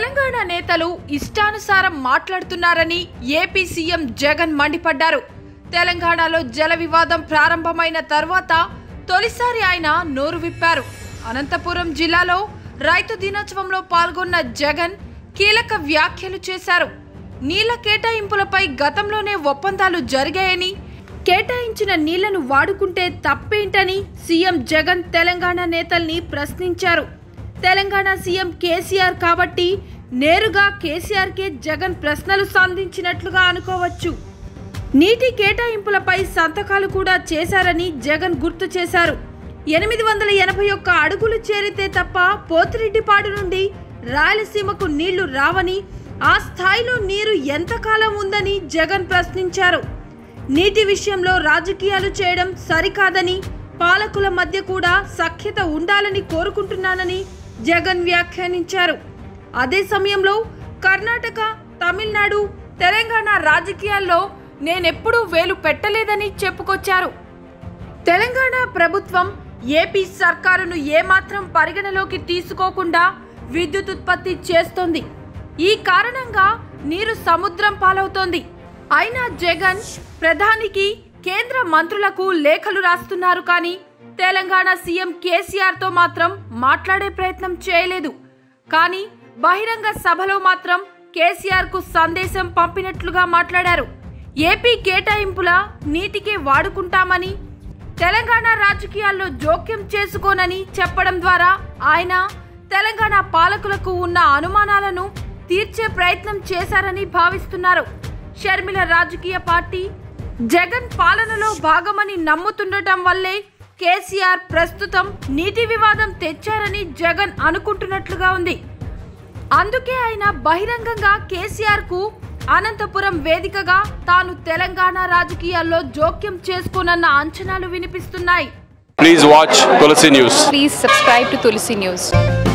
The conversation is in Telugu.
తెలంగాణ నేతలు ఇష్టానుసారం మాట్లాడుతున్నారని ఏపీ సీఎం జగన్ మండిపడ్డారు తెలంగాణలో జల వివాదం ప్రారంభమైన తర్వాత తొలిసారి ఆయన నోరు విప్పారు అనంతపురం జిల్లాలో రైతు దినోత్సవంలో పాల్గొన్న జగన్ కీలక వ్యాఖ్యలు చేశారు నీళ్ల కేటాయింపులపై గతంలోనే ఒప్పందాలు జరిగాయని కేటాయించిన నీళ్లను వాడుకుంటే తప్పేంటని సీఎం జగన్ తెలంగాణ నేతల్ని ప్రశ్నించారు తెలంగాణ సీఎం కేసీఆర్ కాబట్టి నేరుగా కేసీఆర్కే జగన్ ప్రశ్నలు సంధించినట్లుగా అనుకోవచ్చు నీటి కేటాయింపులపై సంతకాలు కూడా చేశారని జగన్ గుర్తు చేశారు ఎనిమిది వందల ఎనభై ఒక్క అడుగులు చేరితే తప్ప పోతిరెడ్డిపాడు నుండి రాయలసీమకు నీళ్లు రావని ఆ స్థాయిలో నీరు ఎంతకాలం ఉందని జగన్ ప్రశ్నించారు నీటి విషయంలో రాజకీయాలు చేయడం సరికాదని పాలకుల మధ్య కూడా సఖ్యత ఉండాలని కోరుకుంటున్నానని జగన్ వ్యాఖ్యానించారు అదే సమయంలో కర్ణాటక తమిళనాడు తెలంగాణ రాజకీయాల్లో నేనెప్పుడూ వేలు పెట్టలేదని చెప్పుకొచ్చారు తెలంగాణ ప్రభుత్వం ఏపీ సర్కారును ఏమాత్రం పరిగణలోకి తీసుకోకుండా విద్యుత్ ఉత్పత్తి చేస్తోంది ఈ కారణంగా నీరు సముద్రం పాలవుతోంది అయినా జగన్ ప్రధానికి కేంద్ర మంత్రులకు లేఖలు రాస్తున్నారు కానీ తెలంగాణ సీఎం కేసీఆర్తో మాత్రం మాట్లాడే ప్రయత్నం చేయలేదు కానీ బహిరంగ సభలో మాత్రం కేసీఆర్కు సందేశం పంపినట్లుగా మాట్లాడారు ఏపీ కేటాయింపుల నీటికే వాడుకుంటామని తెలంగాణ రాజకీయాల్లో జోక్యం చేసుకోనని చెప్పడం ద్వారా ఆయన తెలంగాణ పాలకులకు ఉన్న అనుమానాలను తీర్చే ప్రయత్నం చేశారని భావిస్తున్నారు షర్మిల రాజకీయ పార్టీ జగన్ పాలనలో భాగమని నమ్ముతుండటం వల్లే కేసీఆర్ ప్రస్తుతం నీటి వివాదం తెచ్చారని జగన్ అనుకుంటున్నట్లుగా ఉంది అందుకే ఆయన బహిరంగంగా కేసీఆర్ కు అనంతపురం వేదికగా తాను తెలంగాణ రాజకీయాల్లో జోక్యం చేసుకోనన్న అంచనాలు వినిపిస్తున్నాయి Please watch Tulsi News. Please subscribe to Tulsi News.